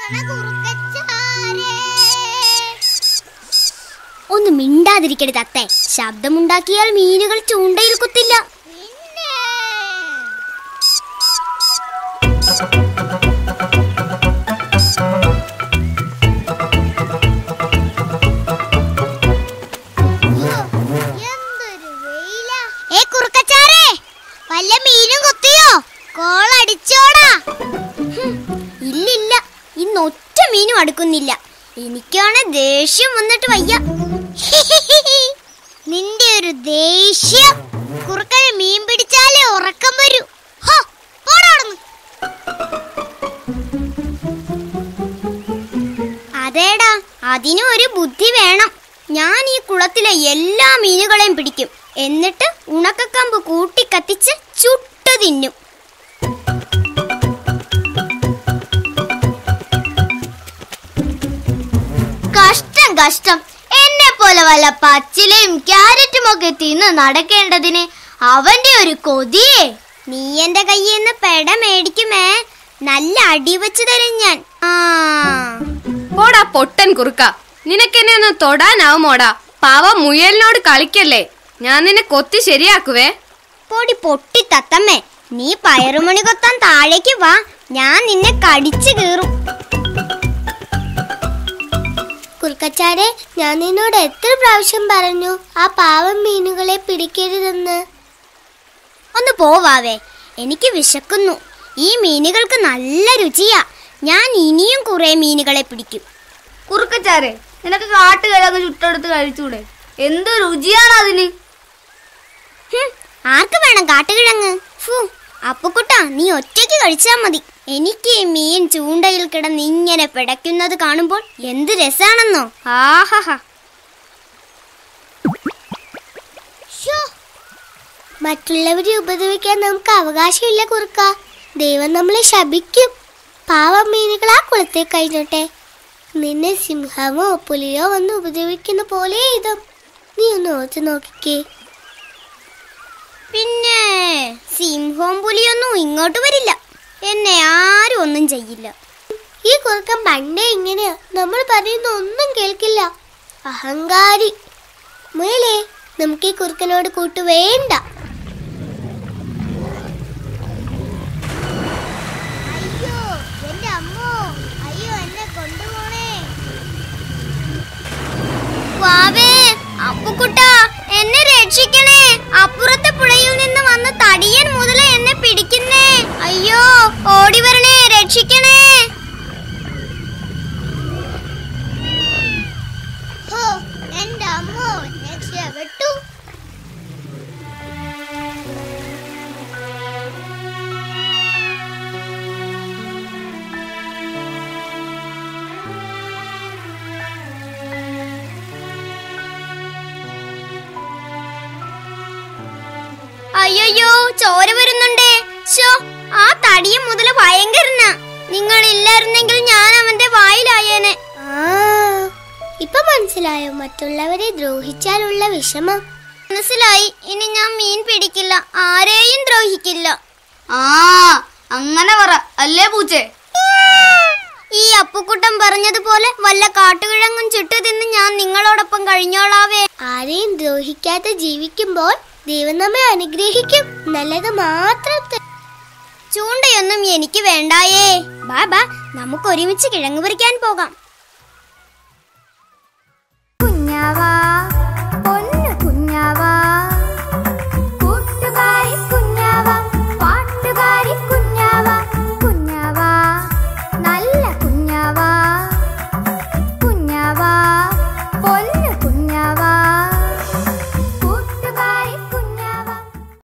ഒന്ന് മിണ്ടാതിരിക്കരുത് അത്തെ ശബ്ദമുണ്ടാക്കിയാൽ മീനുകൾ ചൂണ്ടയിൽ കുത്തില്ല ഏ കുറുക്കച്ചാറേ വല്ല മീനും കൊത്തിയോ കോളടിച്ചോടാ ഹും, ഇല്ലില്ല ഇന്ന് ഒറ്റ മീനും അടുക്കുന്നില്ല എനിക്കാണ് ദേഷ്യം വന്നിട്ട് വയ്യ നിന്റെ ഒരു ദേഷ്യം കുറുക്കന് മീൻ പിടിച്ചാലേ ഉറക്കം വരൂ ഹോ, പോടാ അവിടുന്ന്. അതേടാ അതിനും ഒരു ബുദ്ധി വേണം ഞാൻ ഈ കുളത്തിലെ എല്ലാ മീനുകളെയും പിടിക്കും എന്നിട്ട് ഉണക്കക്കമ്പ് കൂട്ടി കത്തിച്ച് ചുട്ടു തിന്നും കഷ്ടം കഷ്ടം എന്നെ പോലെ വല്ല പച്ചിലയും ക്യാരറ്റും ഒക്കെ തിന്ന് നടക്കേണ്ടതിന് അവന്റെ ഒരു കൊതിയേ നീ എന്റെ കയ്യിൽ നിന്ന് പെട മേടിക്കുമേ നല്ല അടി വെച്ച് തരും ഞാൻ ആ പോടാ പൊട്ടൻ കുറുക്ക നിനക്കെന്നെ ഒന്ന് തൊടാനാവുമോടാ പാവ മുയലിനോട് കളിക്കല്ലേ ഞാൻ നിന്നെ കൊത്തി ശരിയാക്കുവേ പൊടി പൊട്ടി തത്തമ്മേ നീ പയറുമണി കൊത്താൻ താഴേക്ക് വാ ഞാൻ നിന്നെ കടിച്ചു കീറും കുൽക്കച്ചാരെ ഞാൻ നിന്നോട് എത്ര പ്രാവശ്യം പറഞ്ഞു ആ പാവം മീനുകളെ പിടിക്കരുതെന്ന് ഒന്ന് പോവാവേ എനിക്ക് വിശക്കുന്നു ഈ മീനുകൾക്ക് നല്ല രുചിയാ ഞാൻ ഇനിയും കുറെ മീനുകളെ പിടിക്കും കുറുക്കച്ചാരെ നിനക്ക് കാട്ടുകിഴങ്ങ് ചുട്ടെടുത്ത് കഴിച്ചൂടെ എന്ത് രുചിയാണ് അതിന് ഹും, ആർക്ക് വേണം കാട്ടുകിഴങ്ങ് ഫു അപ്പുക്കുട്ടാ നീ ഒറ്റയ്ക്ക് കഴിച്ചാ മതി എനിക്ക് ഈ മീൻ ചൂണ്ടയിൽ കിടന്ന് ഇങ്ങനെ പിടയ്ക്കുന്നത് കാണുമ്പോൾ എന്ത് രസാണെന്നോ ആഹാഹാ മറ്റുള്ളവരെ ഉപദ്രവിക്കാൻ നമുക്ക് അവകാശമില്ല കുറുക്ക ദൈവം നമ്മളെ ശപിക്കും പാവം മീനുകൾ ആ കുളത്തെ കഴിഞ്ഞോട്ടെ നിന്നെ സിംഹമോ പുലിയോ വന്ന് ഉപദ്രവിക്കുന്ന പോലെ ഇതും നീ ഒന്ന് ഓർത്തു നോക്കിക്കേ പിന്നെ സിംഹവും പുലിയൊന്നും ഇങ്ങോട്ട് വരില്ല എന്നെ ആരും ഒന്നും ചെയ്യില്ല ഈ കുറുക്കൻ പണ്ടേ ഇങ്ങനെയാ നമ്മൾ പറയുന്ന ഒന്നും കേൾക്കില്ല അഹങ്കാരി മുയലേ നമുക്ക് ഈ കുറുക്കനോട് കൂട്ട് വേണ്ട അയ്യോ എന്റെ അമ്മോ അയ്യോ എന്നെ കൊണ്ടുപോണേ വാവേ അപ്പുക്കുട്ട എന്നെ രക്ഷിക്കണേ അപ്പുറത്തെ പുഴയിൽ നിന്ന് വന്ന് തടിയൻ മുതല എന്നെ പിടിക്കുന്നേ അയ്യോ ഓടി വരണേ രക്ഷിക്കണേ എന്റെ അമ്മോ രക്ഷപ്പെട്ടു അയ്യോ ചോര വരുന്നുണ്ടേ ശോ ആ തടിയും മുതല ഭയങ്കരനാ നിങ്ങൾ ഇല്ലായിരുന്നെങ്കിൽ ഞാൻ അവന്റെ വായിലായേനെ ഇപ്പൊ മനസ്സിലായോ മറ്റുള്ളവരെ ദ്രോഹിച്ചാലുള്ള വിഷമം മനസ്സിലായി ഇനി ഞാൻ മീൻ പിടിക്കില്ല ആരെയും ദ്രോഹിക്കില്ല ആ അങ്ങനെ പറ അല്ലേ പൂച്ചേ ഈ അപ്പുക്കുട്ടൻ പറഞ്ഞതുപോലെ വല്ല കാട്ടുകിഴങ്ങും ചുട്ടു തിന്ന് ഞാൻ നിങ്ങളോടൊപ്പം കഴിഞ്ഞോളാവേ ആരെയും ദ്രോഹിക്കാതെ ജീവിക്കുമ്പോൾ ദൈവം നമ്മെ അനുഗ്രഹിക്കും നല്ലത് മാത്രം ത- ചൂണ്ടയൊന്നും എനിക്ക് വേണ്ടായേ ബാ ബാ നമുക്ക് ഒരുമിച്ച് കിഴങ്ങ് പറിക്കാൻ പോകാം കുഞ്ഞാവാ